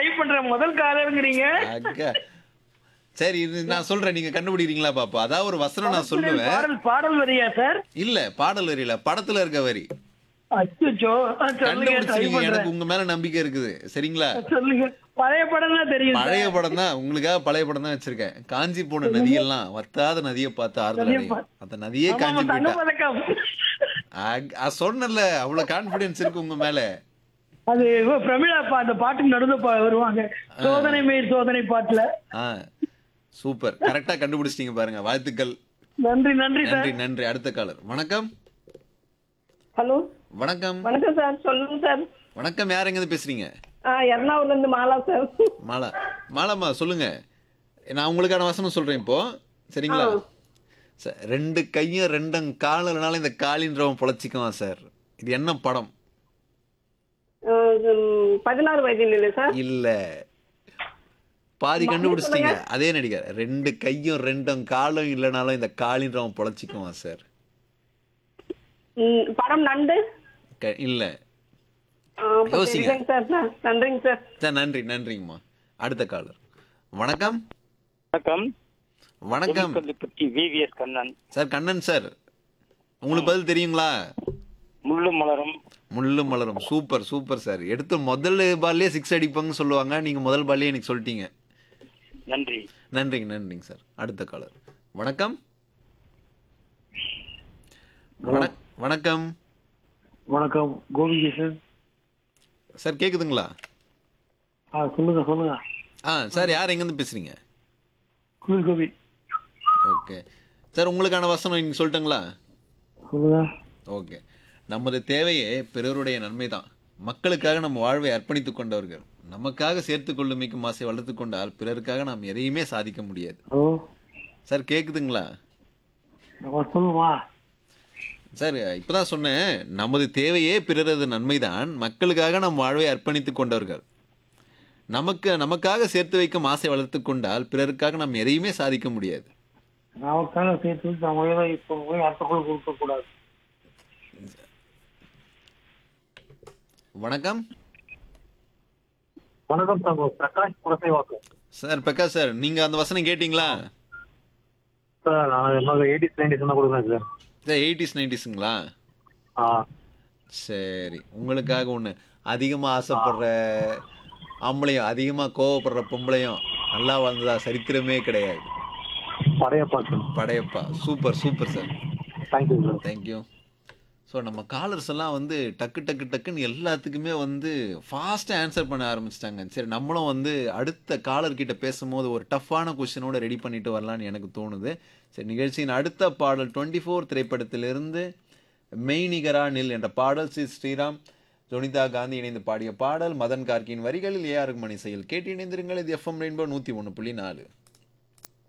Try பண்றேன் முதல் காலருங்கிறீங்க அக்கா. சரி இது நான் சொல்றேன் நீங்க கண்டுபிடிக்கிறீங்களா பாப்பா அதாவது ஒரு வசனம் நான் சொல்லுவேன் பாடல் பாடல் வரியா சார் இல்ல பாடல் வரியில படத்துல இருக்க வரி அச்சோ சொல்லுங்க ட்ரை கண்டுபிடிச்சிருக்கீங்க எனக்கு பண்றேன் உங்க மேல நம்பிக்கை இருக்குது சரிங்களா சொல்லுங்க பழைய படம் தான் தெரியும் சார். பழைய படம் தான் உங்களுக்காக பழைய படம் தான் வச்சிருக்கேன் காஞ்சி போன நதியெல்லாம் வத்தாத நதியை பார்த்து ஆறுதல் நதியை அடையும் பா- அந்த நதியே ஆமா, காஞ்சி ஆமா, தங்க போயிட்டா பதக்கம் அக்- அ, சொன்னேன்ல அவ்வளவு கான்பிடன்ஸ் இருக்கு உங்க மேல அது இவ பிரமிளா பா அந்த பாட்டுக்கு நடுந்து பா- வருவாங்க சோதனை மேல் சோதனை பாட்டுல ஆ சூப்பர் கரெக்டா கண்டுபிடிச்சிட்டீங்க பாருங்க வாழ்த்துக்கள் நன்றி நன்றி சார் நன்றி நன்றி அடுத்த காலர் வணக்கம் ஹலோ வணக்கம் வணக்கம் சார் சொல்லுங்க சார் வணக்கம் யார் எங்க பேசுறீங்க ஆ எர்ணாகுளம்ல இருந்து மாலா சார் மாலா மாலாமா சொல்லுங்க நான் உங்களுக்கான வசனம் சொல்றேன் இப்போ சரிங்களா சார் ரெண்டு கையும் ரெண்டும் காலனால இந்த காலின்றவன் பொழைச்சிக்குவான் சார் இது என்ன படம் ஆ, ம், பதினாறு வயதில் இல்லை சார் இல்ல பாதி கண்டுபிடிச்சிட்டீங்க அதே நடிகர் ரெண்டு கையும் ரெண்டும் காலும் இல்லைனாலும் இந்த காலின்றவன் பொழைச்சிக்குவான் சார் ம், படம் நண்டு க- இல்ல ஆ, அப்ப யோசிங்க. தெரியுதுங்க சார் சார் நன்றிங்க சார் சார் நன்றி நன்றிங்கம்மா அடுத்த காலர் வணக்கம் வணக்கம் வணக்கம் பற்றி VVS Kannan sir Kannan sir உங்களுக்கு பதில் தெரியுங்களா முள்ளு மலரும் முள்ளும் மலரும் சூப்பர் சூப்பர் சார் எடுத்து முதல் பால்லே சிக்ஸ் அடிப்பாங்கன்னு சொல்லுவாங்க நீங்க முதல் பால்லே எனக்கு சொல்லிட்டீங்க நன்றி நன்றிங்க நன்றிங்க சார் அடுத்த காலர் வணக்கம் வணக்- வணக்கம் வணக்கம் கோபிகிருஷ்ணன் சார் கேக்குதுங்களா ஆ சொல்லுங்க சொல்லுங்க ஆ சார் யார் எங்கேருந்து பேசுறீங்க குளிர் கோபி ஓகே சார் உங்களுக்கான வசனம் நீங்க சொல்லட்டுங்களா சொல்லுங்க ஓகே நமது தேவையே பிறருடைய நன்மை தான் மக்களுக்காக நம்ம வாழ்வை அர்ப்பணித்துக் கொண்டவர்கள் நமக்காக சேர்த்து கொள்ளுமைக்கும் ஆசை வளர்த்து கொண்டால் பிறருக்காக நாம் எதையுமே சாதிக்க முடியாது ஹலோ சார் கேக்குதுங்களா நம்ம சொல்லுமா சார் இப்பதான் சொன்னேன் நமது தேவையே பிறரது நன்மைதான் மக்களுக்காக நம் வாழ்வை அர்ப்பணித்துக் கொண்டவர்கள் நமக்கு நமக்காக சேர்த்து வைக்கும் ஆசை வளர்த்து கொண்டால் பிறருக்காக நாம் எதையுமே சாதிக்க முடியாது நமக்காக சேர்த்து வச்சு நம்ம ஏதோ இப்போ போய் அடுத்த குழு கொடுக்க கூடாது வணக்கம் வணக்கம் தங்கோ பிரகாஷ் குலசேவாக்கம் சார் பிரகாஷ் சார் நீங்க அந்த வசனம் கேட்டீங்களா சார் நான் என்னோட எயிட்டிஸ் நைன்டிஸ் தான் கொடுக்குறேன் சார் சார் எயிட்டிஸ் நைன்டிஸுங்களா ஆ சரி உங்களுக்காக ஒன்று அதிகமாக ஆசைப்படுற ஆம்பளையும் அதிகமாக கோவப்படுற பொம்பளையும் நல்லா வாழ்ந்ததா சரித்திரமே கிடையாது Padayappa sir Padayappa super super sir thank you sir thank you so நம்ம காலர்ஸ் எல்லாம் வந்து டக்கு டக்கு டக்குன்னு எல்லாத்துக்குமே வந்து ஃபாஸ்ட்டாக ஆன்சர் பண்ண ஆரம்பிச்சிட்டாங்க சரி நம்மளும் வந்து அடுத்த காலர் கிட்ட பேசும்போது ஒரு டஃப்பான கொஸ்டினோட ரெடி பண்ணிட்டு வரலான்னு எனக்கு தோணுது சரி நிகழ்ச்சியின் அடுத்த பாடல் டுவெண்ட்டி ஃபோர் திரைப்படத்திலிருந்து மெய்நிகரா நில் என்ற பாடல் சி ஸ்ரீராம் ஜொனிதா காந்தி இணைந்து பாடிய பாடல் மதன் கார்கியின் வரிகளில் ஏஆர் மணி செயல் கேட்டு இணைந்திருங்கள் இது எஃப்எம் ரெயின்போ நூற்றி ஒன்று புள்ளி நாலு